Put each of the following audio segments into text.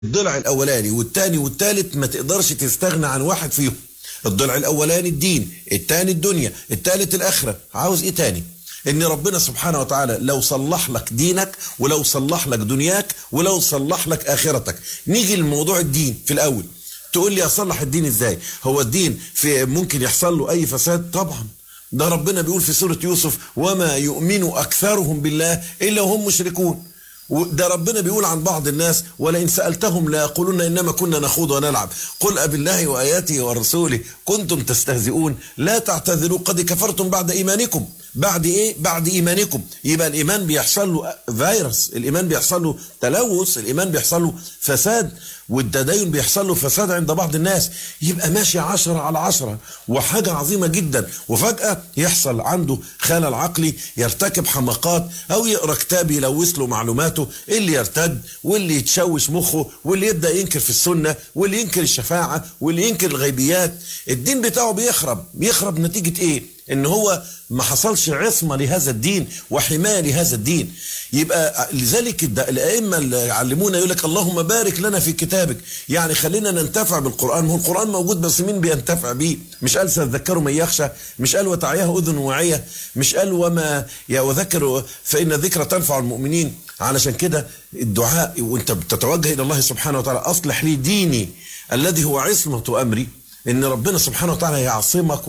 الضلع الاولاني والثاني والثالث ما تقدرش تستغنى عن واحد فيهم الضلع الاولاني الدين الثاني الدنيا الثالث الاخره عاوز ايه تاني ان ربنا سبحانه وتعالى لو صلح لك دينك ولو صلح لك دنياك ولو صلح لك اخرتك نيجي لموضوع الدين في الاول تقول لي اصلح الدين ازاي هو الدين في ممكن يحصل له اي فساد طبعا ده ربنا بيقول في سورة يوسف وما يؤمن أكثرهم بالله إلا وهم مشركون ده ربنا بيقول عن بعض الناس ولئن سألتهم لا يقولون إنما كنا نخوض ونلعب قل أبالله وآياته ورسوله كنتم تستهزئون لا تعتذروا قد كفرتم بعد إيمانكم بعد ايه بعد ايمانكم يبقى الايمان بيحصل له فيروس الايمان بيحصل له تلوث الايمان بيحصل له فساد والتدين بيحصل له فساد عند بعض الناس يبقى ماشي عشرة على عشرة وحاجة عظيمة جدا وفجأة يحصل عنده خلل عقلي يرتكب حماقات أو يقرأ كتاب يلوث له معلوماته اللي يرتد واللي يتشوش مخه واللي يبدأ ينكر في السنة واللي ينكر الشفاعة واللي ينكر الغيبيات الدين بتاعه بيخرب بيخرب نتيجة ايه ان هو ما حصلش عصمة لهذا الدين وحماية لهذا الدين يبقى لذلك الائمة اللي علمونا يقول لك اللهم بارك لنا في كتابك يعني خلينا ننتفع بالقرآن هو القرآن موجود بس مين بينتفع بيه مش قال سيذكروا من يخشى مش قال وتعياه أذن واعية مش قال وما يا وذكر فإن الذكر تنفع المؤمنين علشان كده الدعاء وانت بتتوجه الى الله سبحانه وتعالى اصلح لي ديني الذي هو عصمة امري ان ربنا سبحانه وتعالى يعصمك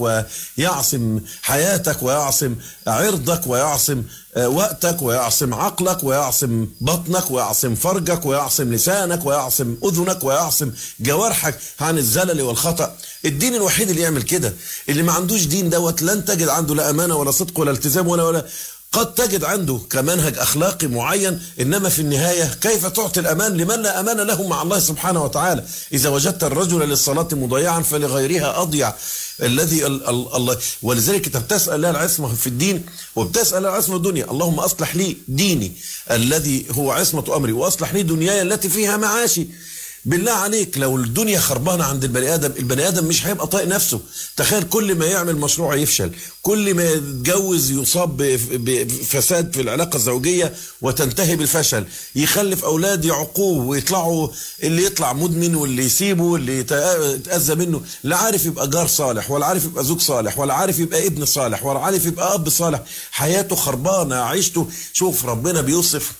ويعصم حياتك ويعصم عرضك ويعصم وقتك ويعصم عقلك ويعصم بطنك ويعصم فرجك ويعصم لسانك ويعصم اذنك ويعصم جوارحك عن الزلل والخطا الدين الوحيد اللي يعمل كده اللي ما عندوش دين دوت لن تجد عنده لا امانه ولا صدق ولا التزام ولا ولا قد تجد عنده كمنهج اخلاقي معين انما في النهايه كيف تعطي الامان لمن لا امان له مع الله سبحانه وتعالى اذا وجدت الرجل للصلاه مضيعا فلغيرها اضيع الذي الله ولذلك انت بتسال الله العصمه في الدين وبتسال الله العصمه الدنيا اللهم اصلح لي ديني الذي هو عصمه امري واصلح لي دنياي التي فيها معاشي بالله عليك لو الدنيا خربانه عند البني ادم البني ادم مش هيبقى طايق نفسه تخيل كل ما يعمل مشروع يفشل كل ما يتجوز يصاب بفساد في العلاقه الزوجيه وتنتهي بالفشل يخلف اولاد يعقوه ويطلعوا اللي يطلع مدمن واللي يسيبه واللي يتاذى منه لا عارف يبقى جار صالح ولا عارف يبقى زوج صالح ولا عارف يبقى ابن صالح ولا عارف يبقى اب صالح حياته خربانه عيشته شوف ربنا بيوصف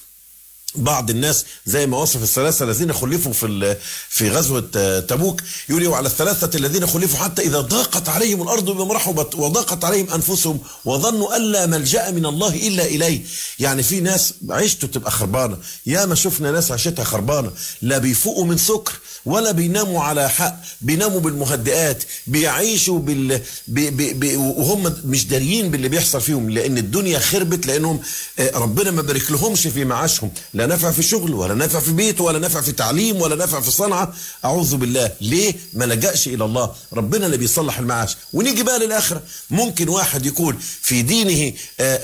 بعض الناس زي ما وصف الثلاثة الذين خلفوا في في غزوة تبوك يقول وعلى الثلاثة الذين خلفوا حتى إذا ضاقت عليهم الأرض بما رحبت وضاقت عليهم أنفسهم وظنوا أن لا ملجأ من الله إلا إليه يعني في ناس عيشته تبقى خربانة يا ما شفنا ناس عيشتها خربانة لا بيفوقوا من سكر ولا بيناموا على حق بيناموا بالمهدئات بيعيشوا بال بي بي بي وهم مش داريين باللي بيحصل فيهم لأن الدنيا خربت لأنهم ربنا ما بارك لهمش في معاشهم لا نفع في شغل ولا نفع في بيت ولا نفع في تعليم ولا نفع في صنعة أعوذ بالله ليه ما لجأش إلى الله ربنا اللي بيصلح المعاش ونيجي بقى للآخرة ممكن واحد يكون في دينه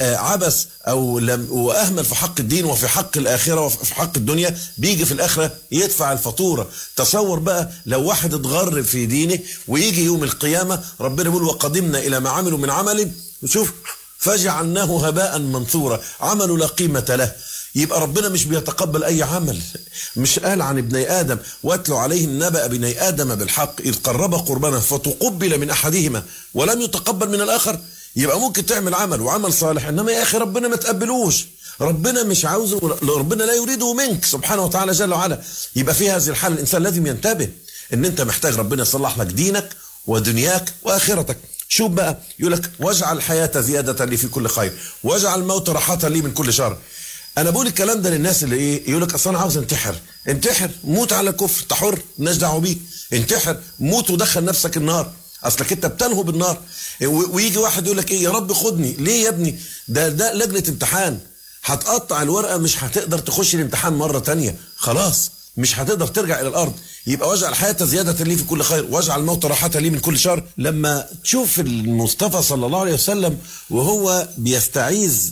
عبث أو لم وأهمل في حق الدين وفي حق الآخرة وفي حق الدنيا بيجي في الآخرة يدفع الفاتورة تصور بقى لو واحد اتغر في دينه ويجي يوم القيامة ربنا يقول وقدمنا إلى ما عملوا من عمل شوف فجعلناه هباء منثورا عمل لا قيمة له يبقى ربنا مش بيتقبل اي عمل مش قال عن ابني ادم واتلو عليهم نبأ ابني ادم بالحق اذ قرب قربانا فتقبل من احدهما ولم يتقبل من الاخر يبقى ممكن تعمل عمل وعمل صالح انما يا اخي ربنا ما تقبلوش ربنا مش عاوزه ربنا لا يريده منك سبحانه وتعالى جل وعلا يبقى في هذه الحاله الانسان لازم ينتبه ان انت محتاج ربنا يصلح لك دينك ودنياك واخرتك شوف بقى يقول لك واجعل الحياه زياده لي في كل خير واجعل الموت راحه لي من كل شر انا بقول الكلام ده للناس اللي ايه يقول لك اصل انا عاوز انتحر انتحر موت على الكفر انت حر الناس دعوه بيك انتحر موت ودخل نفسك النار اصلك انت بتنهو بالنار ويجي واحد يقول لك ايه يا رب خدني ليه يا ابني ده ده لجنه امتحان هتقطع الورقه مش هتقدر تخش الامتحان مره تانية خلاص مش هتقدر ترجع الى الارض يبقى واجعل الحياه زياده لي في كل خير واجعل الموت راحه لي من كل شر لما تشوف المصطفى صلى الله عليه وسلم وهو بيستعيذ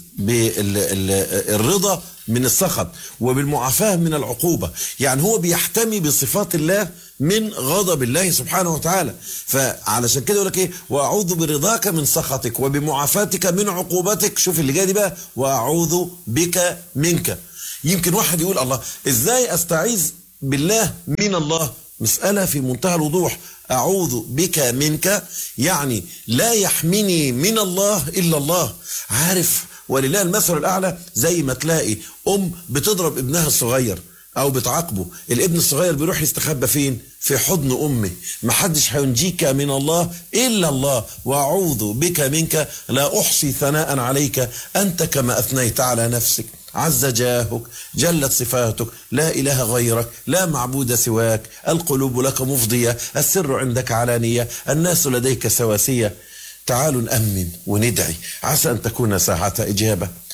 بالرضا من السخط وبالمعافاه من العقوبه يعني هو بيحتمي بصفات الله من غضب الله سبحانه وتعالى فعلشان كده يقول لك ايه واعوذ برضاك من سخطك وبمعافاتك من عقوبتك شوف اللي جاي دي بقى واعوذ بك منك يمكن واحد يقول الله ازاي استعيذ بالله من الله مسألة في منتهى الوضوح أعوذ بك منك يعني لا يحميني من الله إلا الله عارف ولله المثل الأعلى زي ما تلاقي أم بتضرب ابنها الصغير أو بتعاقبه الابن الصغير بيروح يستخبى فين في حضن أمه محدش هينجيك من الله إلا الله وأعوذ بك منك لا أحصي ثناء عليك أنت كما أثنيت على نفسك عز جاهك جلت صفاتك لا إله غيرك لا معبود سواك القلوب لك مفضية السر عندك علانية الناس لديك سواسية تعالوا نأمن وندعي عسى أن تكون ساعة إجابة